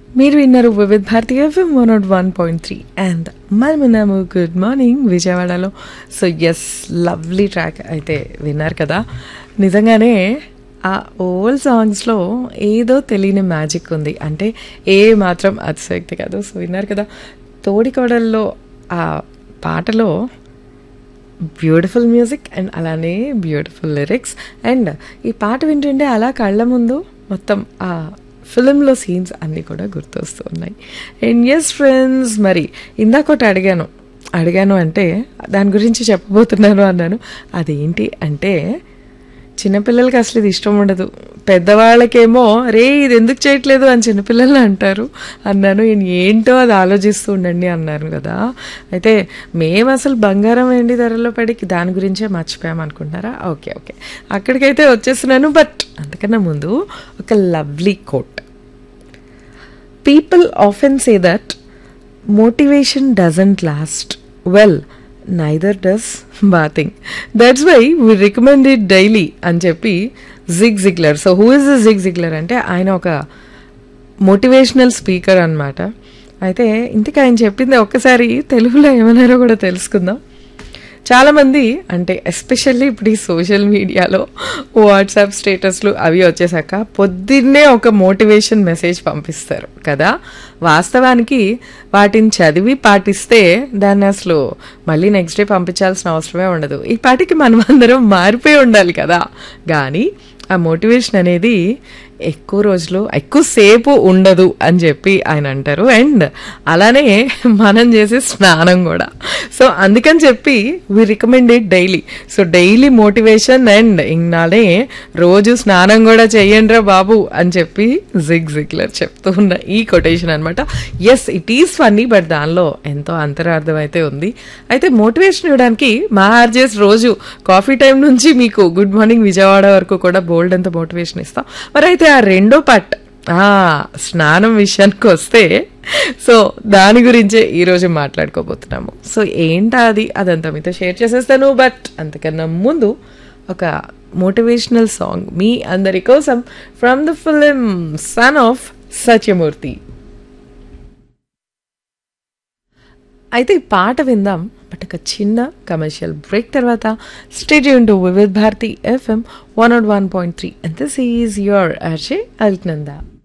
మీరు విన్నారు Vividh Bharati FM one not one point three and మనం విన్నాము గుడ్ మార్నింగ్ విజయవాడలో సో ఎస్ లవ్లీ ట్రాక్ అయితే విన్నారు కదా నిజంగానే ఆ ఓల్డ్ సాంగ్స్లో ఏదో తెలియని మ్యాజిక్ ఉంది అంటే ఏ మాత్రం అతిశక్తి కాదు సో విన్నారు కదా తోడికోడల్లో ఆ పాటలో బ్యూటిఫుల్ మ్యూజిక్ అండ్ అలానే బ్యూటిఫుల్ లిరిక్స్ అండ్ ఈ పాట వింటుంటే అలా కళ్ళ ముందు మొత్తం ఆ ఫిలింలో సీన్స్ అన్నీ కూడా గుర్తొస్తూ ఉన్నాయి అండ్ ఎస్ ఫ్రెండ్స్ మరి ఇందాకొకటి అడిగాను అడిగాను అంటే దాని గురించి చెప్పబోతున్నాను అన్నాను అదేంటి అంటే చిన్నపిల్లలకి అసలు ఇది ఇష్టం ఉండదు పెద్దవాళ్ళకేమో రే ఇది ఎందుకు చేయట్లేదు అని చిన్నపిల్లలు అంటారు అన్నాను నేను ఏంటో అది ఆలోచిస్తూ ఉండండి అన్నారు కదా అయితే మేము అసలు బంగారం వెండి ధరలో పడి దాని గురించే మర్చిపోయాం అనుకుంటున్నారా ఓకే ఓకే అక్కడికైతే వచ్చేస్తున్నాను బట్ అంతకన్నా ముందు ఒక lovely quote people often say that motivation doesn't last well neither does bathing that's why we recommend it daily అని చెప్పి Zig Ziglar so who is the Zig Ziglar అంటే ఆయన ఒక మోటివేషనల్ స్పీకర్ అనమాట అయితే ఇంతకీ ఆయన చెప్పింది ఒక్కసారి తెలుగులో ఏమన్నారో కూడా తెలుసుకుందాం చాలామంది అంటే ఎస్పెషల్లీ ఇప్పుడు ఈ సోషల్ మీడియాలో వాట్సాప్ స్టేటస్లు అవి వచ్చేసాక పొద్దున్నే ఒక మోటివేషన్ మెసేజ్ పంపిస్తారు కదా వాస్తవానికి వాటిని చదివి పాటిస్తే దాన్ని అసలు మళ్ళీ నెక్స్ట్ డే పంపించాల్సిన అవసరమే ఉండదు ఈ పాటికి మనం అందరం మారిపోయి ఉండాలి కదా కానీ ఆ మోటివేషన్ అనేది ఎక్కువ రోజులు ఎక్కువసేపు ఉండదు అని చెప్పి ఆయన అంటారు అండ్ అలానే మనం చేసే స్నానం కూడా సో అందుకని చెప్పి we recommend it daily so daily motivation and ఇన్నాళ్ళే రోజు స్నానం కూడా చెయ్యండిరా బాబు అని చెప్పి జిగ్ జిగ్లర్ చెప్తూ ఉన్న ఈ కొటేషన్ అనమాట yes it is funny but దానిలో ఎంతో అంతరార్థం అయితే ఉంది అయితే మోటివేషన్ ఇవ్వడానికి మా ఆర్జేస్ రోజు కాఫీ టైం నుంచి మీకు గుడ్ మార్నింగ్ విజయవాడ వరకు కూడా బోల్డ్ అంత మోటివేషన్ ఇస్తాం మరి అయితే ఆ రెండో పార్ట్ స్నానం విషయానికి వస్తే సో దాని గురించే ఈరోజు మాట్లాడుకోబోతున్నాము సో ఏంటా అది అదంతా మీతో షేర్ చేసేస్తాను బట్ అంతకన్నా ముందు ఒక మోటివేషనల్ సాంగ్ మీ అందరి కోసం from the film Son of Satyamurthy అయితే ఈ పాట విందాం బట్ ఒక చిన్న కమర్షియల్ బ్రేక్ తర్వాత స్టేట్ టు Vividh Bharati FM one not one point three and this is your RJ Alaknanda